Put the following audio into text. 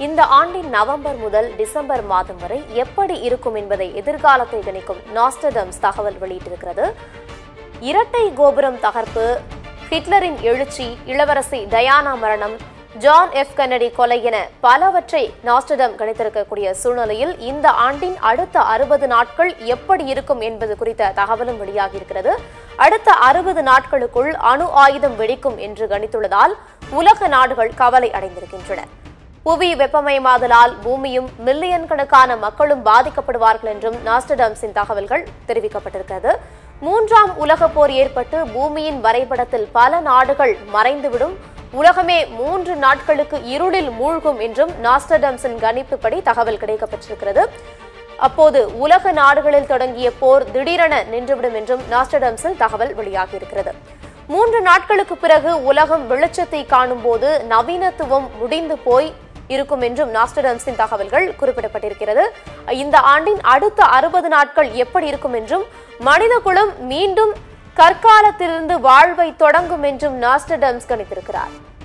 இந்த ஆண்டின் நவம்பர் முதல் டிசம்பர் மாதம் வரை எப்படி இருக்கும் என்பதை எதிர்காலத்தை கணிக்கும் நாஸ்டடம்ஸ் தகவல் வெளியிட்டிருக்கிறது இரட்டை கோபுரம் தகர்ப்பு ஹிட்லரின் எழுச்சி இளவரசி டயானா மரணம் ஜான் எஃப் கென்னடி கொலை என பலவற்றை நாஸ்டடம் கணித்திருக்கக்கூடிய சூழ்நிலையில் இந்த ஆண்டின் அடுத்த அறுபது நாட்கள் எப்படி இருக்கும் என்பது குறித்த தகவலும் வெளியாகியிருக்கிறது அடுத்த அறுபது நாட்களுக்குள் அணு ஆயுதம் வெடிக்கும் என்று கணித்துள்ளதால் உலக நாடுகள் கவலை அடைந்திருக்கின்றன புவி வெப்பமயமாதலால் பூமியும் மில்லியன் கணக்கான மக்களும் பாதிக்கப்படுவார்கள் என்றும் நாஸ்டடம்ஸின் தகவல்கள் தெரிவிக்கப்பட்டிருக்கிறது மூன்றாம் உலகப் போர் ஏற்பட்டு பூமியின் வரைபடத்தில் பல நாடுகள் மறைந்துவிடும் உலகமே மூன்று நாட்களுக்கு இருளில் மூழ்கும் என்றும் நாஸ்டடம்ஸின் கணிப்புப்படி தகவல் கிடைக்கப்பட்டிருக்கிறது அப்போது உலக நாடுகளில் தொடங்கிய போர் திடீரென நின்றுவிடும் என்றும் நாஸ்டடம்ஸில் தகவல் வெளியாகியிருக்கிறது மூன்று நாட்களுக்கு பிறகு உலகம் வெளிச்சத்தை காணும் போது நவீனத்துவம் முடிந்து போய் இருக்கும் என்றும் நாஸ்டடம்ஸின் தகவல்கள் குறிப்பிடப்பட்டிருக்கிறது இந்த ஆண்டின் அடுத்த அறுபது நாட்கள் எப்படி இருக்கும் என்றும் மனித குலம் மீண்டும் கற்காலத்திலிருந்து வாழ்வை தொடங்கும் என்றும் நாஸ்டடம்ஸ் கணித்திருக்கிறார்